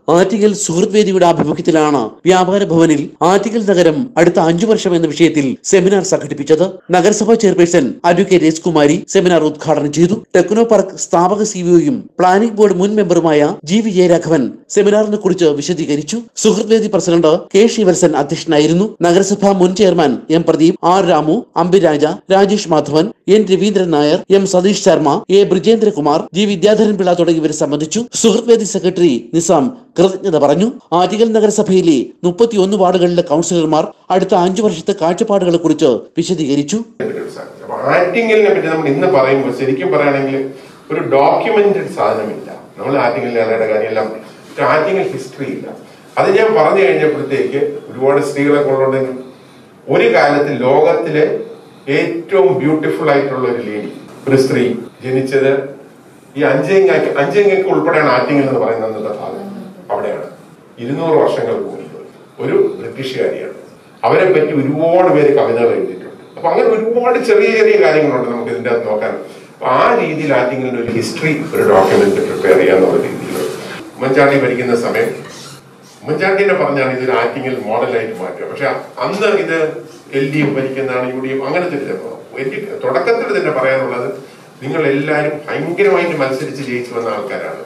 ആറ്റിങ്ങൽ സുഹൃത്ത് വേദിയുടെ ആഭിമുഖ്യത്തിലാണ് വ്യാപാര ഭവനിൽ ആറ്റിങ്ങൽ നഗരം അടുത്ത അഞ്ചു വർഷം എന്ന വിഷയത്തിൽ സെമിനാർ സംഘടിപ്പിച്ചത് നഗരസഭാ chairperson advocate S Kumari seminar ഉദ്ഘാടനം ചെയ്തു ടെക്നോ പാർക്ക് സ്ഥാപക സിഇഒയും പ്ലാനിംഗ് ബോർഡ് മുൻ മെമ്പറുമായ ജി വിജയരാഘവൻ സെമിനാറിനെ കുറിച്ച് വിശദീകരിച്ചു സുഹൃത്ത് വേദി പ്രസിഡന്റ് കെ ശിവത്സൻ അധ്യക്ഷനായിരുന്നു നഗരസഭാ മുൻ chairman M Pradeep R Ramu Ambiraja Rajesh Madhavan N Raveendran Nair M Satheesh Sharma A Brijendrakumar G Vidyadharan Pillai തുടങ്ങിയവർ സംബന്ധിച്ചു സുഹൃത്ത് വേദി സെക്രട്ടറി നിസാം കൃതജ്ഞത പറഞ്ഞു ആറ്റിങ്ങൽ നഗരസഭയിലെ മുപ്പത്തിയൊന്ന് വാർഡുകളിലെ കൗൺസിലർമാർ അടുത്ത അഞ്ചു വർഷത്തെ കാഴ്ചപ്പാടുകളെ കുറിച്ച് വിശദീകരിച്ചു അപ്പൊ ആറ്റിങ്ങലിനെ പറ്റി നമ്മൾ ഇന്ന് പറയുമ്പോൾ ശരിക്കും പറയുകയാണെങ്കിൽ ഒരു ഡോക്യുമെന്റഡ് സാധനമില്ല നമ്മൾ ആറ്റിങ്ങൽ ലേലയുടെ കാര്യമെല്ലാം പക്ഷെ ആറ്റിങ്ങൽ ഹിസ്റ്ററി ഇല്ല അത് ഞാൻ പറഞ്ഞു കഴിഞ്ഞപ്പോഴത്തേക്ക് ഒരുപാട് സ്ത്രീകളെ കൊണ്ടുണ്ടെങ്കിൽ ഒരു കാലത്ത് ലോകത്തിലെ ഏറ്റവും ബ്യൂട്ടിഫുൾ ആയിട്ടുള്ള ഒരു ലേഡി ഒരു സ്ത്രീ ജനിച്ചത് ഈ അഞ്ചേങ്ങ അഞ്ചേങ്ങക്ക് ഉൾപ്പെടെയാണ് ആറ്റിങ്ങൽ എന്ന് പറയുന്ന അന്നത്തെ ഭാഗം അവിടെയാണ് ഇരുന്നൂറ് വർഷങ്ങൾക്ക് മുൻപ് ഒരു ബ്രിട്ടീഷുകാരിയാണ് അവരെ പറ്റി ഒരുപാട് പേര് കവിതകൾ എഴുതിയിട്ടുണ്ട് അപ്പൊ അങ്ങനെ ഒരുപാട് ചെറിയ ചെറിയ കാര്യങ്ങളുണ്ട് നമുക്ക് ഇതിന്റെ അകത്ത് നോക്കാൻ അപ്പൊ ആ രീതിയിൽ ആറ്റിങ്ങലിന്റെ ഒരു ഹിസ്റ്ററി ഒരു ഡോക്യുമെന്റ് പ്രിപ്പയർ ചെയ്യാന്നുള്ള രീതിയിൽ ഉമ്മൻചാണ്ടി ഭരിക്കുന്ന സമയം ഉമ്മൻചാണ്ടിനെ പറഞ്ഞാണ് ഇതൊരു ആറ്റിങ്ങൽ മോഡലായിട്ട് മാറ്റുക പക്ഷെ അന്ന് ഇത് എൽ ഡി എഫ് ഭരിക്കുന്നതാണ് യു ഡി എഫ് അങ്ങനത്തെ ഇല്ല. അപ്പൊ എനിക്ക് തുടക്കത്തിൽ തന്നെ പറയാനുള്ളത് നിങ്ങൾ എല്ലാവരും ഭയങ്കരമായിട്ട് മത്സരിച്ച് ജയിച്ചു വന്ന ആൾക്കാരാണ്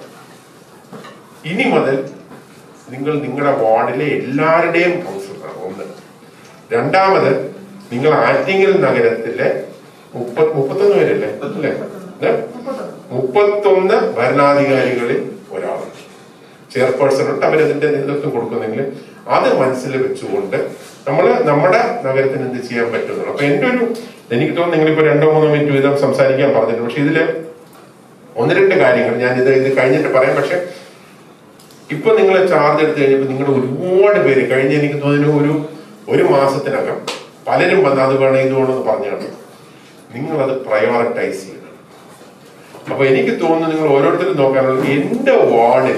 ഇനി മുതൽ നിങ്ങൾ നിങ്ങളുടെ വാർഡിലെ എല്ലാവരുടെയും കൗൺസിലറാണ് ഒന്ന് രണ്ടാമത് നിങ്ങൾ ആറ്റിങ്ങൽ നഗരത്തിലെ മുപ്പത് മുപ്പത്തൊന്ന് പേരല്ലേ അല്ലേ ഏ? മുപ്പത്തൊന്ന് ഭരണാധികാരികളിൽ ഒരാളാണ് ചെയർപേഴ്സൺ ഉണ്ട് അവരതിന്റെ നേതൃത്വം കൊടുക്കുന്നെങ്കിൽ അത് മനസ്സിൽ വെച്ചുകൊണ്ട് നമ്മൾ നമ്മുടെ നഗരത്തിന് എന്ത് ചെയ്യാൻ പറ്റുന്നുള്ളൂ അപ്പൊ എന്റെ ഒരു എനിക്ക് തോന്നുന്നു നിങ്ങളിപ്പോ രണ്ടോ മൂന്നോ മിനിറ്റ് വീതം സംസാരിക്കാൻ പറഞ്ഞിട്ടുണ്ട് പക്ഷെ ഇതില് ഒന്ന് രണ്ട് കാര്യങ്ങൾ ഞാൻ ഇത് ഇത് കഴിഞ്ഞിട്ട് പറയാം പക്ഷെ ഇപ്പൊ നിങ്ങൾ ചാർജ് എടുത്തു കഴിഞ്ഞപ്പോൾ നിങ്ങളുടെ ഒരുപാട് പേര് കഴിഞ്ഞ എനിക്ക് തോന്നുന്നു ഒരു ഒരു മാസത്തിനകം പലരും വന്ന് അത് വേണം ഇത് വേണമെന്ന് പറഞ്ഞാണ് നിങ്ങൾ അത് പ്രയോറിറ്റൈസ് ചെയ്യണം അപ്പൊ എനിക്ക് തോന്നുന്നു നിങ്ങൾ ഓരോരുത്തരും നോക്കാനുള്ളത് എന്റെ വാർഡിൽ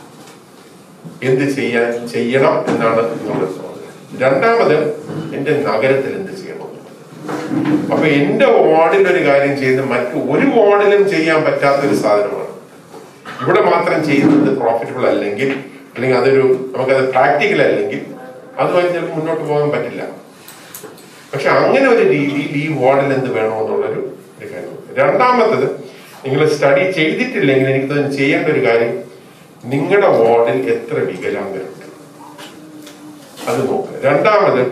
എന്ത് ചെയ്യാൻ ചെയ്യണം എന്നാണ് നിങ്ങൾ രണ്ടാമത് എന്റെ നഗരത്തിൽ എന്ത് ചെയ്യണം അപ്പൊ എന്റെ വാർഡിൽ ഒരു കാര്യം ചെയ്ത് മറ്റു ഒരു വാർഡിലും ചെയ്യാൻ പറ്റാത്ത ഒരു സാധനമാണ് ഇവിടെ മാത്രം ചെയ്യുന്നത് പ്രോഫിറ്റബിൾ അല്ലെങ്കിൽ അല്ലെങ്കിൽ അതൊരു നമുക്കത് പ്രാക്ടിക്കൽ അല്ലെങ്കിൽ അതുമായി ചിലപ്പോൾ മുന്നോട്ട് പോകാൻ പറ്റില്ല പക്ഷെ അങ്ങനെ ഒരു രീതിയിൽ ഈ വാർഡിൽ എന്ത് വേണമെന്നുള്ളൊരു ഒരു കാര്യം രണ്ടാമത്തത് നിങ്ങൾ സ്റ്റഡി ചെയ്തിട്ടില്ലെങ്കിൽ എനിക്ക് തോന്നുന്നു ചെയ്യേണ്ട ഒരു കാര്യം നിങ്ങളുടെ വാർഡിൽ എത്ര വികലാംഗരുണ്ട് അത് നോക്കുക രണ്ടാമത്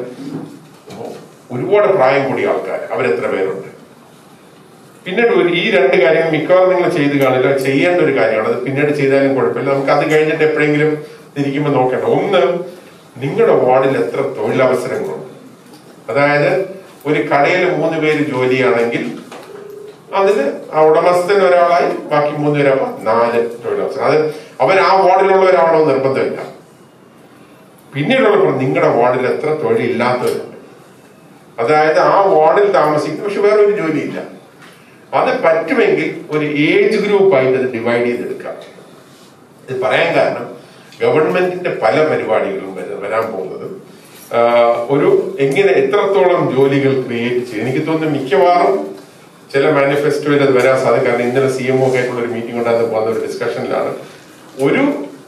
ഒരുപാട് പ്രായം കൂടിയ ആൾക്കാർ അവരെത്ര പേരുണ്ട് പിന്നീട് ഒരു ഈ രണ്ട് കാര്യങ്ങൾ മിക്കവാറും നിങ്ങൾ ചെയ്ത് കാണില്ല ചെയ്യേണ്ട ഒരു കാര്യമാണ് അത് പിന്നീട് ചെയ്താലും കുഴപ്പമില്ല നമുക്ക് അത് കഴിഞ്ഞിട്ട് എപ്പോഴെങ്കിലും ഇരിക്കുമ്പോൾ നോക്കേണ്ട ഒന്ന് നിങ്ങളുടെ വാർഡിൽ എത്ര തൊഴിലവസരങ്ങളുണ്ട് അതായത് ഒരു കടയിൽ മൂന്ന് പേര് ജോലിയാണെങ്കിൽ അതില് ആ ഉടമസ്ഥൻ ഒരാളായി ബാക്കി മൂന്ന് പേരാകുമ്പോ നാല് തൊഴിലവസരം അത് അവൻ ആ വാർഡിലുള്ളവരാണോ നിർബന്ധമില്ല പിന്നീടുള്ള പ്രശ്നം നിങ്ങളുടെ വാർഡിൽ എത്ര തൊഴിലില്ലാത്തവരുണ്ട് അതായത് ആ വാർഡിൽ താമസിക്കുന്നു പക്ഷെ വേറെ ഒരു ജോലിയില്ല അത് പറ്റുമെങ്കിൽ ഒരു ഏജ് ഗ്രൂപ്പായിട്ട് അത് ഡിവൈഡ് ചെയ്തെടുക്കാം ഇത് പറയാൻ കാരണം ഗവൺമെന്റിന്റെ പല പരിപാടികളും വര- വരാൻ പോകുന്നത് ആഹ്, ഒരു എങ്ങനെ എത്രത്തോളം ജോലികൾ ക്രിയേറ്റ് ചെയ്യും എനിക്ക് തോന്നുന്നു മിക്കവാറും ചില മാനിഫെസ്റ്റോയിൽ അത് വരാൻ സാധിക്കും കാരണം ഇന്നലെ സി എം ഒ ആയിട്ടുള്ള ഒരു മീറ്റിംഗ് ഉണ്ടാകുന്ന വന്ന ഒരു ഡിസ്കഷനിലാണ് ഒരു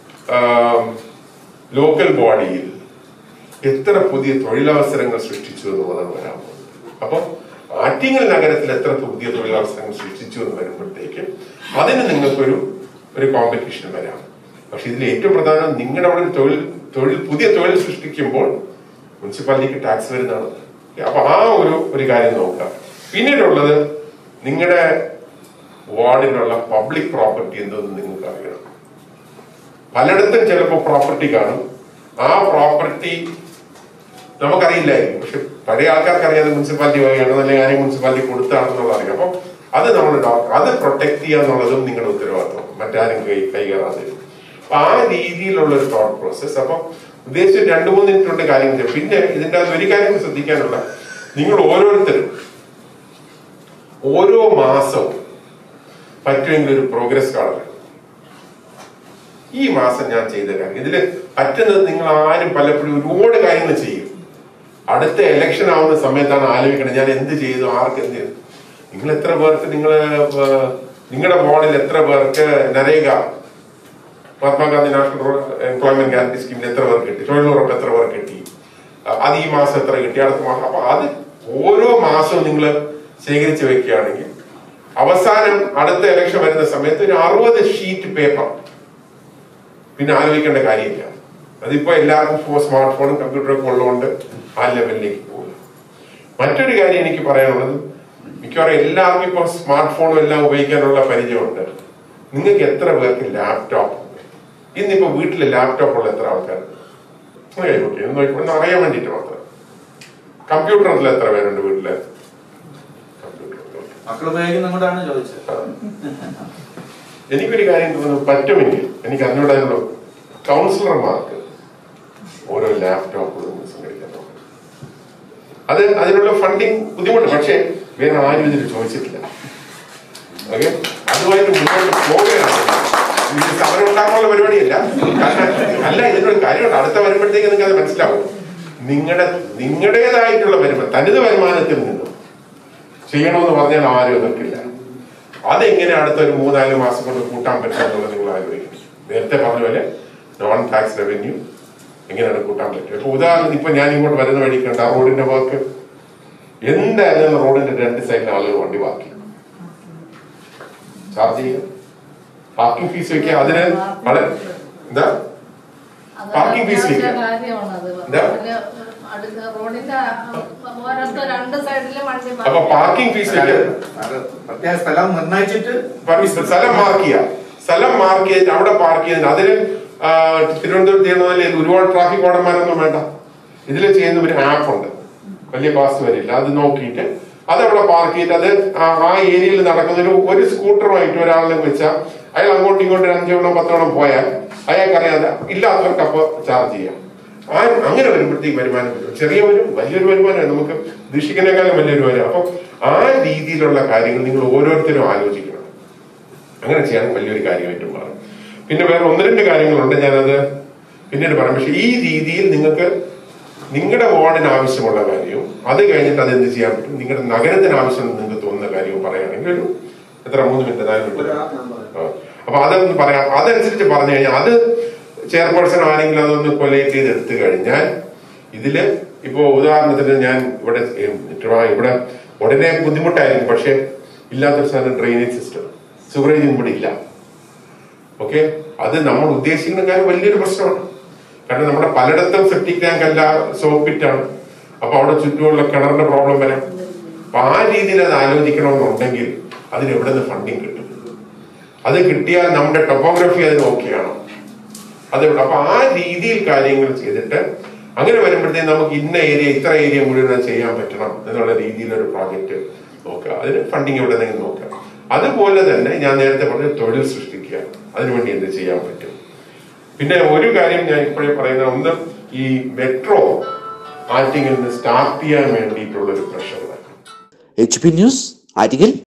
ലോക്കൽ ബോഡിയിൽ എത്ര പുതിയ തൊഴിലവസരങ്ങൾ സൃഷ്ടിച്ചു എന്നുള്ളതാണ് വരാൻ പോകുന്നത് അപ്പം ആറ്റിങ്ങൽ നഗരത്തിൽ എത്ര പുതിയ തൊഴിലവസരങ്ങൾ സൃഷ്ടിച്ചു എന്ന് വരുമ്പോഴത്തേക്ക് അതിന് നിങ്ങൾക്കൊരു ഒരു കോമ്പറ്റീഷൻ വരാം പക്ഷെ ഇതിൽ ഏറ്റവും പ്രധാനം നിങ്ങളുടെ അവിടെ ഒരു തൊഴിൽ തൊഴിൽ പുതിയ തൊഴിൽ സൃഷ്ടിക്കുമ്പോൾ മുനിസിപ്പാലിറ്റിക്ക് ടാക്സ് വരുന്നതാണ് അപ്പൊ ആ ഒരു ഒരു കാര്യം നോക്കുക പിന്നീടുള്ളത് നിങ്ങളുടെ വാർഡിലുള്ള പബ്ലിക് പ്രോപ്പർട്ടി എന്തോന്ന് നിങ്ങൾക്ക് അറിയണം പലയിടത്തും ചിലപ്പോൾ പ്രോപ്പർട്ടി കാണും ആ പ്രോപ്പർട്ടി നമുക്കറിയില്ലായിരിക്കും പക്ഷെ പഴയ ആൾക്കാർക്ക് അറിയാതെ മുനിസിപ്പാലിറ്റി വകയാണ് അല്ലെങ്കിൽ ആരെയും മുനിസിപ്പാലിറ്റി കൊടുത്താണെന്നുള്ള അറിയാം അപ്പം അത് നമ്മൾ അത് പ്രൊട്ടക്ട് ചെയ്യുക എന്നുള്ളതും നിങ്ങളുടെ ഉത്തരവാദിത്വം മറ്റാരും കൈ കൈകാറാതെ അപ്പൊ ആ രീതിയിലുള്ള ഒരു തോട്ട് പ്രോസസ് അപ്പൊ ഉദ്ദേശിച്ച് രണ്ടു മൂന്ന് മിനിറ്റ് കൊണ്ട് കാര്യം ചെയ്യാം പിന്നെ ഇതിന്റെ അകത്ത് ഒരു കാര്യം ശ്രദ്ധിക്കാനുള്ള നിങ്ങൾ ഓരോരുത്തരും ഓരോ മാസവും പറ്റുമെങ്കിൽ ഒരു പ്രോഗ്രസ് കാർഡ് വേണം. ഈ മാസം ഞാൻ ചെയ്ത കാര്യം ഇതില് പറ്റുന്നത് നിങ്ങൾ ആരും പലപ്പോഴും ഒരുപാട് കാര്യങ്ങൾ ചെയ്യും അടുത്ത ഇലക്ഷൻ ആവുന്ന സമയത്താണ് ആലോചിക്കണം ഞാൻ എന്ത് ചെയ്തു ആർക്ക് എന്ത് ചെയ്തു നിങ്ങൾ എത്ര പേർക്ക് നിങ്ങൾ നിങ്ങളുടെ വാർഡിൽ എത്ര പേർക്ക് NREGA Mahatma Gandhi National Employment Guarantee സ്കീമിൽ എത്ര പേർക്ക് കിട്ടി തൊഴിലുറപ്പ് എത്ര പേർക്ക് കിട്ടി അഹ് അത് ഈ മാസം എത്ര കിട്ടി അടുത്ത മാസം അപ്പൊ അത് ഓരോ മാസവും നിങ്ങൾ ശേഖരിച്ച് വെക്കുകയാണെങ്കിൽ അവസാനം അടുത്ത ഇലക്ഷൻ വരുന്ന സമയത്ത് ഒരു അറുപത് ഷീറ്റ് പേപ്പർ പിന്നെ ആലോചിക്കേണ്ട കാര്യമില്ല അതിപ്പോ എല്ലാവർക്കും സ്മാർട്ട് ഫോണും കമ്പ്യൂട്ടറും ഒക്കെ ഉള്ളതുകൊണ്ട് ആ ലെവലിലേക്ക് പോകും മറ്റൊരു കാര്യം എനിക്ക് പറയാനുള്ളത് മിക്കവാറും എല്ലാവർക്കും ഇപ്പൊ സ്മാർട്ട് ഫോണും എല്ലാം ഉപയോഗിക്കാനുള്ള പരിചയമുണ്ട് നിങ്ങൾക്ക് എത്ര പേർക്ക് ലാപ്ടോപ്പ് ഇന്നിപ്പോ വീട്ടില് ലാപ്ടോപ്പ് ഉള്ള എത്ര ആൾക്കാരുണ്ട് ഒന്ന് കൈ നോക്കി ഒന്ന് നോക്കി ഒന്ന് അറിയാൻ വേണ്ടിട്ട് മാത്രം കമ്പ്യൂട്ടറിൽ എത്ര പേരുണ്ട് വീട്ടില് കമ്പ്യൂട്ടറിൽ മക്കൾ ഉപയോഗിക്കുന്നതുകൊണ്ടാണ് ചോദിച്ചത് എനിക്കൊരു കാര്യം തോന്നുന്നു പറ്റുമെങ്കിൽ എനിക്ക് അറിഞ്ഞൂടാനുള്ള കൗൺസിലർമാർക്ക് ഓരോ ലാപ്ടോപ്പുകളും സംഘടിക്കാൻ നോക്കണം അത് അതിനുള്ള ഫണ്ടിങ് ബുദ്ധിമുട്ട് പക്ഷേ വേറെ ആരും ഇതിൽ ചോദിച്ചിട്ടില്ല ഓക്കെ അതുമായിട്ട് മുന്നോട്ട് പോവുകയാണ് ഇത് സമരം ഉണ്ടാക്കാനുള്ള പരിപാടിയല്ല കാരണം അല്ല ഇതിനൊരു കാര്യമുണ്ട് അടുത്ത വരുമ്പോഴത്തേക്ക് നിങ്ങൾക്ക് അത് മനസ്സിലാവും നിങ്ങളുടെ നിങ്ങളുടേതായിട്ടുള്ള വരുമാനം തനിത് വരുമാനത്തിൽ നിന്നും ചെയ്യണമെന്ന് പറഞ്ഞാൽ ആരും നിൽക്കില്ല അതെങ്ങനെ അടുത്ത ഒരു മൂന്നാല് മാസം കൊണ്ട് കൂട്ടാൻ പറ്റും എന്നുള്ളത് നിങ്ങൾ ആലോചിക്കണം നേരത്തെ പറഞ്ഞ പോലെ നോൺ ടാക്സ് റവന്യൂ എങ്ങനെയാണ് കൂട്ടാൻ പറ്റുക ഇപ്പൊ ഉദാഹരണം ഇപ്പൊ ഞാൻ ഇങ്ങോട്ട് വരുന്ന വഴി കണ്ട ആ റോഡിന്റെ വർക്ക് എന്തായാലും റോഡിന്റെ രണ്ട് സൈഡിൽ ആളുകൾ വണ്ടി ബാക്കി ചാർജ് ചെയ്യുക പാർക്കിംഗ് ഫീസ് വെക്കുക അതിന് വളരെ എന്താ Parking fees ഇല്ല. എന്താ? റോഡിന്റെ ഓരോരുത്തർ രണ്ട് സൈഡിലും വണ്ടി അപ്പൊ പാർക്കിംഗ് ഫീസ് വെക്കുക അത് പ്രത്യേക സ്ഥലം നിർണയിച്ചിട്ട് പറ- സ്ഥലം മാർക്ക് ചെയ്യുക സ്ഥലം മാർക്ക് ചെയ്തിട്ട് അവിടെ പാർക്ക് ചെയ്തിട്ട് അതിന് ആ, തിരുവനന്തപുരത്ത് ചെയ്യുന്നതിൽ ഒരുപാട് ട്രാഫിക് ഓടന്മാരൊന്നും വേണ്ട ഇതിൽ ചെയ്യുന്ന ഒരു ആപ്പ് ഉണ്ട് വലിയ കോസ്റ്റ് വരില്ല അത് നോക്കിയിട്ട് അത് അവിടെ പാർക്ക് ചെയ്തിട്ട് അത് ആ- ആ ഏരിയയിൽ നടക്കുന്ന ഒരു ഒരു സ്കൂട്ടറുമായിട്ട് ഒരാളിനെ വെച്ചാൽ അയാൾ അങ്ങോട്ടും ഇങ്ങോട്ടും ഒരു അഞ്ചോണം പത്തോണം പോയാൽ അയാൾക്കറിയാതെ ഇല്ലാത്തവർക്ക് അപ്പോൾ ചാർജ് ചെയ്യാം ആ അങ്ങനെ വരുമ്പോഴത്തേക്ക് വരുമാനം വരും ചെറിയ വരും വലിയൊരു വരുമാനം നമുക്ക് ദീക്ഷിക്കുന്നേക്കാളും വലിയൊരു വരും അപ്പൊ ആ രീതിയിലുള്ള കാര്യങ്ങൾ നിങ്ങൾ ഓരോരുത്തരും ആലോചിക്കണം അങ്ങനെ ചെയ്യാൻ വലിയൊരു കാര്യമായിട്ട് മാറും പിന്നെ വേറെ ഒന്ന് രണ്ട് കാര്യങ്ങളുണ്ട് ഞാനത് പിന്നീട് പറയാം പക്ഷെ ഈ രീതിയിൽ നിങ്ങൾക്ക് നിങ്ങളുടെ വാർഡിന് ആവശ്യമുള്ള കാര്യവും അത് കഴിഞ്ഞിട്ട് അത് എന്ത് ചെയ്യാൻ പറ്റും നിങ്ങളുടെ നഗരത്തിന് ആവശ്യമെന്ന് നിങ്ങൾക്ക് തോന്നുന്ന കാര്യവും പറയുകയാണെങ്കിൽ ഒരു എത്ര മൂന്ന് മിനിറ്റ് നാല് മിനിറ്റ് ആ. അപ്പൊ അതൊന്ന് പറയാം അതനുസരിച്ച് പറഞ്ഞു കഴിഞ്ഞാൽ അത് ചെയർപേഴ്സൺ ആരെങ്കിലും അതൊന്ന് കൊലേറ്റ് ചെയ്ത് എടുത്തു കഴിഞ്ഞാൽ ഇതില് ഇപ്പോ ഉദാഹരണത്തിന് ഞാൻ ഇവിടെ ഏം, ട്രിവാ- ഇവിടെ ഉടനെ ബുദ്ധിമുട്ടായിരിക്കും പക്ഷെ ഇല്ലാത്തൊരു സാധനം ഡ്രെയിനേജ് സിസ്റ്റം സുവറേജ് ഇവിടെ ഇല്ല ഓക്കെ അത് നമ്മൾ ഉദ്ദേശിക്കുന്ന കാര്യം വലിയൊരു പ്രശ്നമാണ് കാരണം നമ്മുടെ പലയിടത്തും സെപ്റ്റിക് ടാങ്ക് അല്ല സോപ്പിറ്റാണ് അപ്പൊ അവിടെ ചുറ്റുമുള്ള കിണറിന്റെ പ്രോബ്ലം വരാം അപ്പൊ ആ രീതിയിൽ അത് ആലോചിക്കണമെന്നുണ്ടെങ്കിൽ അതിന് എവിടെ നിന്ന് ഫണ്ടിങ് കിട്ടും അത് കിട്ടിയാൽ നമ്മുടെ ടൊപ്പോഗ്രഫി അതിന് ഓക്കെയാണോ അത് ഇവിടെ- അപ്പൊ ആ രീതിയിൽ കാര്യങ്ങൾ ചെയ്തിട്ട് അങ്ങനെ വരുമ്പോഴത്തേക്ക് നമുക്ക് ഇന്ന ഏരിയ ഇത്ര ഏരിയ മുഴുവൻ അത് ചെയ്യാൻ പറ്റണം എന്നുള്ള രീതിയിലൊരു പ്രോജക്റ്റ് നോക്കുക അതിന് ഫണ്ടിങ് എവിടെ നിന്നെങ്കിലും നോക്കുക അതുപോലെ തന്നെ ഞാൻ നേരത്തെ പറഞ്ഞ തൊഴിൽ സൃഷ്ടിക്കുക അതിനുവേണ്ടി എന്ത് ചെയ്യാൻ പറ്റും പിന്നെ ഒരു കാര്യം ഞാൻ ഇപ്പോഴേ പറയുന്നത് ഒന്ന് ഈ മെട്രോ ആറ്റിങ്ങിൽ നിന്ന് സ്റ്റാർട്ട് ചെയ്യാൻ വേണ്ടിയിട്ടുള്ള ഒരു pressure H P news Attingal